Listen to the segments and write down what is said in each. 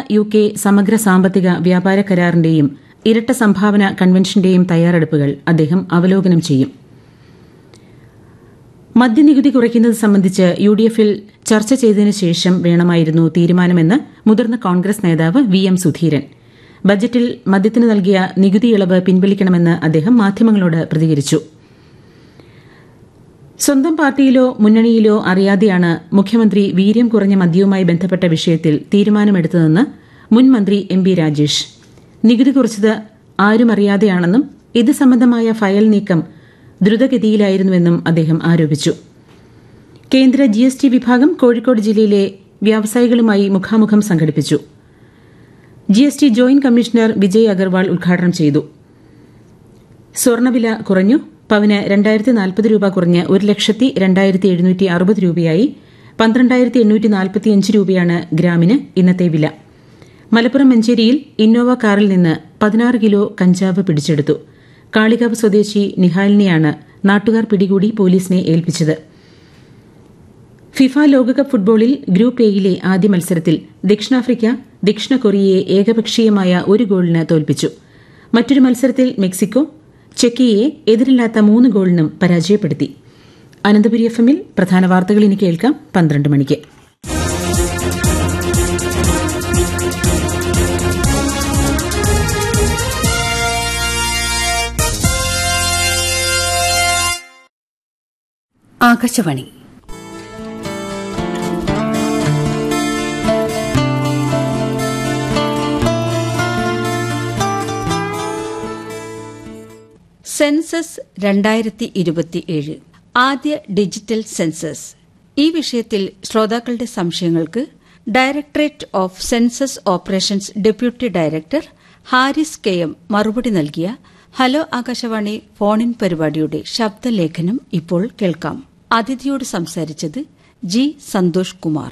U K സമഗ്ര സാമ്പത്തിക വ്യാപാര കരാറിന്റെയും ഇരട്ട സംഭാവന കൺവെൻഷന്റെയും തയ്യാറെടുപ്പുകൾ അദ്ദേഹം അവലോകനം ചെയ്യും മദ്യനികുതി കുറയ്ക്കുന്നത് സംബന്ധിച്ച് യു ഡി എഫിൽ ചർച്ച ചെയ്തതിനു ശേഷം വേണമായിരുന്നു തീരുമാനമെന്ന് മുതിർന്ന കോൺഗ്രസ് നേതാവ് വി എം സുധീരൻ ബജറ്റിൽ മദ്യത്തിന് നൽകിയ നികുതി ഇളവ് പിൻവലിക്കണമെന്ന് അദ്ദേഹം മാധ്യമങ്ങളോട് പ്രതികരിച്ചു സ്വന്തം പാർട്ടിയിലോ മുന്നണിയിലോ അറിയാതെയാണ് മുഖ്യമന്ത്രി വീര്യം കുറഞ്ഞ മദ്യവുമായി ബന്ധപ്പെട്ട വിഷയത്തിൽ തീരുമാനമെടുത്തതെന്ന് മുൻ മന്ത്രി എം ബി രാജേഷ് നികുതി കുറച്ചത് ആരും അറിയാതെയാണെന്നും ഇത് സംബന്ധമായ ഫയൽ നീക്കം ദ്രുതഗതിയിലായിരുന്നുവെന്നും അദ്ദേഹം ആരോപിച്ചു കേന്ദ്ര ജി എസ് ടി വിഭാഗം കോഴിക്കോട് ജില്ലയിലെ വ്യാവസായികളുമായി മുഖാമുഖം സംഘടിപ്പിച്ചു G S T joint commissioner Vijay Agarwal ഉദ്ഘാടനം ചെയ്തു സ്വർണ്ണവില കുറഞ്ഞു പവന് രണ്ടായിരത്തി നാൽപ്പത് രൂപ കുറഞ്ഞ് ഒരു ലക്ഷത്തി രണ്ടായിരത്തി എഴുന്നൂറ്റി അറുപത് രൂപയായി പന്ത്രണ്ടായിരത്തി എണ്ണൂറ്റി നാൽപ്പത്തിയഞ്ച് രൂപയാണ് ഗ്രാമിന് ഇന്നത്തെ വില മലപ്പുറം മഞ്ചേരിയിൽ ഇന്നോവ കാറിൽ നിന്ന് പതിനാറ് കിലോ കഞ്ചാവ് പിടിച്ചെടുത്തു കാളികാവ് സ്വദേശി നിഹാലിനെയാണ് നാട്ടുകാർ പിടികൂടി പോലീസിനെ ഏൽപ്പിച്ചത് ഫിഫ ലോകകപ്പ് ഫുട്ബോളിൽ ഗ്രൂപ്പ് എയിലെ ആദ്യ മത്സരത്തിൽ ദക്ഷിണാഫ്രിക്ക ദക്ഷിണ കൊറിയയെ ഏകപക്ഷീയമായ ഒരു ഗോളിന് തോൽപ്പിച്ചു മറ്റൊരു മത്സരത്തിൽ മെക്സിക്കോ ചെക്കിയെ എതിരില്ലാത്ത മൂന്ന് ഗോളിനും പരാജയപ്പെടുത്തി അനന്തപുരി എഫ് എമ്മിൽ പ്രധാന വാർത്തകൾ ഇനി കേൾക്കാം പന്ത്രണ്ട് മണിക്ക് ആകാശവാണി സെൻസസ് രണ്ടായിരത്തി ഇരുപത്തിയേഴ് ആദ്യ ഡിജിറ്റൽ സെൻസസ് ഈ വിഷയത്തിൽ ശ്രോതാക്കളുടെ സംശയങ്ങൾക്ക് directorate of census operations deputy director Haris K M മറുപടി നൽകിയ ഹലോ ആകാശവാണി ഫോണിൻ പരിപാടിയുടെ ശബ്ദലേഖനം ഇപ്പോൾ കേൾക്കാം അതിഥിയോട് സംസാരിച്ചത് ജി സന്തോഷ് കുമാർ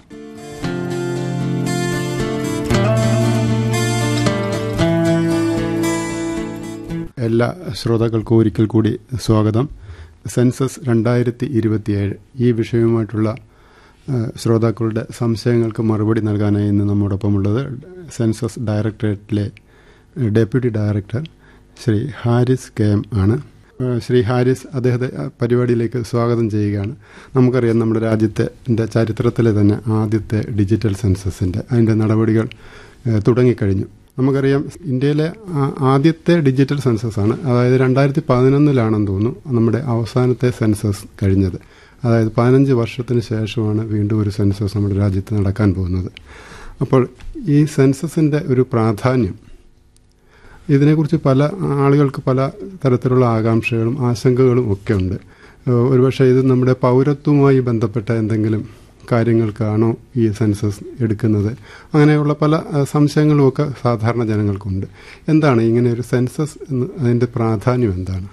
എല്ലാ ശ്രോതാക്കൾക്കും ഒരിക്കൽ കൂടി സ്വാഗതം സെൻസസ് രണ്ടായിരത്തി ഇരുപത്തിയേഴ് ഈ വിഷയവുമായിട്ടുള്ള ശ്രോതാക്കളുടെ സംശയങ്ങൾക്ക് മറുപടി നൽകാനായി ഇന്ന് നമ്മോടൊപ്പമുള്ളത് സെൻസസ് ഡയറക്ടറേറ്റിലെ deputy director Shri Haris K M ആണ് ശ്രീ ഹാരിസ് അദ്ദേഹത്തെ പരിപാടിയിലേക്ക് സ്വാഗതം ചെയ്യുകയാണ് നമുക്കറിയാം നമ്മുടെ രാജ്യത്തെ ചരിത്രത്തിലെ തന്നെ ആദ്യത്തെ ഡിജിറ്റൽ സെൻസസിൻ്റെ അതിൻ്റെ നടപടികൾ തുടങ്ങിക്കഴിഞ്ഞു നമുക്കറിയാം ഇന്ത്യയിലെ ആദ്യത്തെ ഡിജിറ്റൽ സെൻസസ് ആണ് അതായത് രണ്ടായിരത്തി പതിനൊന്നിലാണെന്ന് തോന്നുന്നു നമ്മുടെ അവസാനത്തെ സെൻസസ് കഴിഞ്ഞത് അതായത് പതിനഞ്ച് വർഷത്തിന് ശേഷമാണ് വീണ്ടും ഒരു സെൻസസ് നമ്മുടെ രാജ്യത്ത് നടക്കാൻ പോകുന്നത് അപ്പോൾ ഈ സെൻസസിൻ്റെ ഒരു പ്രാധാന്യം ഇതിനെക്കുറിച്ച് പല ആളുകൾക്ക് പല തരത്തിലുള്ള ആകാംക്ഷകളും ആശങ്കകളും ഒക്കെ ഉണ്ട് ഒരുപക്ഷെ ഇത് നമ്മുടെ പൗരത്വവുമായി ബന്ധപ്പെട്ട എന്തെങ്കിലും കാര്യങ്ങൾക്കാണോ ഈ സെൻസസ് എടുക്കുന്നത് അങ്ങനെയുള്ള പല സംശയങ്ങളും ഒക്കെ സാധാരണ ജനങ്ങൾക്കുണ്ട് എന്താണ് ഇങ്ങനെ ഒരു സെൻസസ് അതിൻ്റെ പ്രാധാന്യം എന്താണ്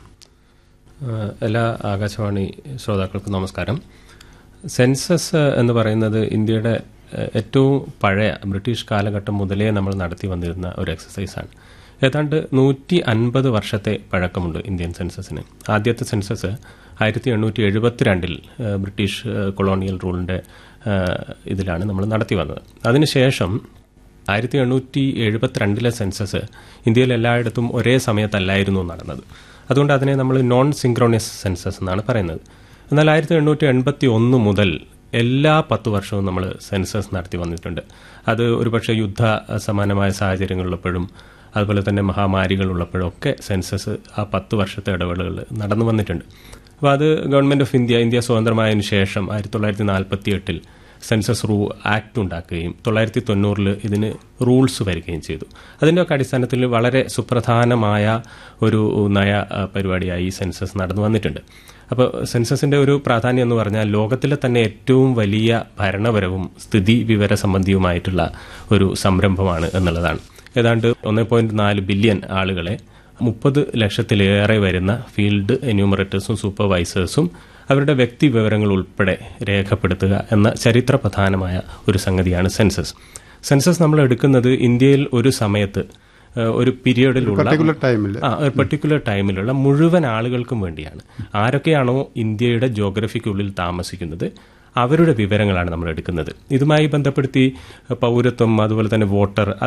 എല്ലാ ആകാശവാണി ശ്രോതാക്കൾക്കും നമസ്കാരം സെൻസസ് എന്ന് പറയുന്നത് ഇന്ത്യയുടെ ഏറ്റവും പഴയ ബ്രിട്ടീഷ് കാലഘട്ടം മുതലേ നമ്മൾ നടത്തി വന്നിരുന്ന ഒരു എക്സസൈസാണ് ഏതാണ്ട് നൂറ്റി അൻപത് വർഷത്തെ പഴക്കമുണ്ട് ഇന്ത്യൻ സെൻസസിന് ആദ്യത്തെ സെൻസസ് ആയിരത്തി എണ്ണൂറ്റി എഴുപത്തിരണ്ടിൽ ബ്രിട്ടീഷ് കൊളോണിയൽ റൂളിൻ്റെ ഇതിലാണ് നമ്മൾ നടത്തി വന്നത് അതിനുശേഷം ആയിരത്തി എണ്ണൂറ്റി എഴുപത്തിരണ്ടിലെ സെൻസസ് ഇന്ത്യയിൽ എല്ലായിടത്തും ഒരേ സമയത്തല്ലായിരുന്നു നടന്നത് അതുകൊണ്ട് അതിനെ നമ്മൾ നോൺ സിങ്ക്രോണിയസ് സെൻസസ് എന്നാണ് പറയുന്നത് എന്നാൽ ആയിരത്തി എണ്ണൂറ്റി എൺപത്തി ഒന്ന് മുതൽ എല്ലാ പത്ത് വർഷവും നമ്മൾ സെൻസസ് നടത്തി വന്നിട്ടുണ്ട് അത് ഒരുപക്ഷെ യുദ്ധ സമാനമായ സാഹചര്യങ്ങളിലെപ്പോഴും അതുപോലെ തന്നെ മഹാമാരികൾ ഉള്ളപ്പോഴൊക്കെ സെൻസസ് ആ പത്ത് വർഷത്തെ ഇടവേളകൾ നടന്നു വന്നിട്ടുണ്ട് അപ്പോൾ അത് ഗവൺമെൻറ് ഓഫ് ഇന്ത്യ ഇന്ത്യ സ്വതന്ത്രമായതിനു ശേഷം ആയിരത്തി തൊള്ളായിരത്തി നാൽപ്പത്തി എട്ടിൽ സെൻസസ് റൂ ആക്ട് ഉണ്ടാക്കുകയും തൊള്ളായിരത്തി തൊണ്ണൂറിൽ ഇതിന് റൂൾസ് വരികയും ചെയ്തു അതിൻ്റെയൊക്കെ അടിസ്ഥാനത്തിൽ വളരെ സുപ്രധാനമായ ഒരു നയ പരിപാടിയായി ഈ സെൻസസ് നടന്നു വന്നിട്ടുണ്ട് അപ്പോൾ സെൻസസിന്റെ ഒരു പ്രാധാന്യം എന്ന് പറഞ്ഞാൽ ലോകത്തിലെ തന്നെ ഏറ്റവും വലിയ ഭരണപരവും സ്ഥിതി വിവര സംബന്ധിയുമായിട്ടുള്ള ഒരു സംരംഭമാണ് എന്നുള്ളതാണ് ഏതാണ്ട് ഒന്നേ പോയിന്റ് നാല് ബില്യൺ ആളുകളെ മുപ്പത് ലക്ഷത്തിലേറെ വരുന്ന ഫീൽഡ് എന്യൂമറേറ്റേഴ്സും സൂപ്പർവൈസേഴ്സും അവരുടെ വ്യക്തി വിവരങ്ങൾ ഉൾപ്പെടെ രേഖപ്പെടുത്തുക എന്ന ചരിത്രപ്രധാനമായ ഒരു സംഗതിയാണ് സെൻസസ് സെൻസസ് നമ്മൾ എടുക്കുന്നത് ഇന്ത്യയിൽ ഒരു സമയത്ത് ഒരു പീരിയഡിലുള്ള ആ ഒരു പെർട്ടിക്കുലർ ടൈമിലുള്ള മുഴുവൻ ആളുകൾക്കും വേണ്ടിയാണ് ആരൊക്കെയാണോ ഇന്ത്യയുടെ ജോഗ്രഫിക്കുള്ളിൽ താമസിക്കുന്നത് അവരുടെ വിവരങ്ങളാണ് നമ്മൾ എടുക്കുന്നത് ഇതുമായി ബന്ധപ്പെടുത്തി പൗരത്വം അതുപോലെ തന്നെ വോട്ടർ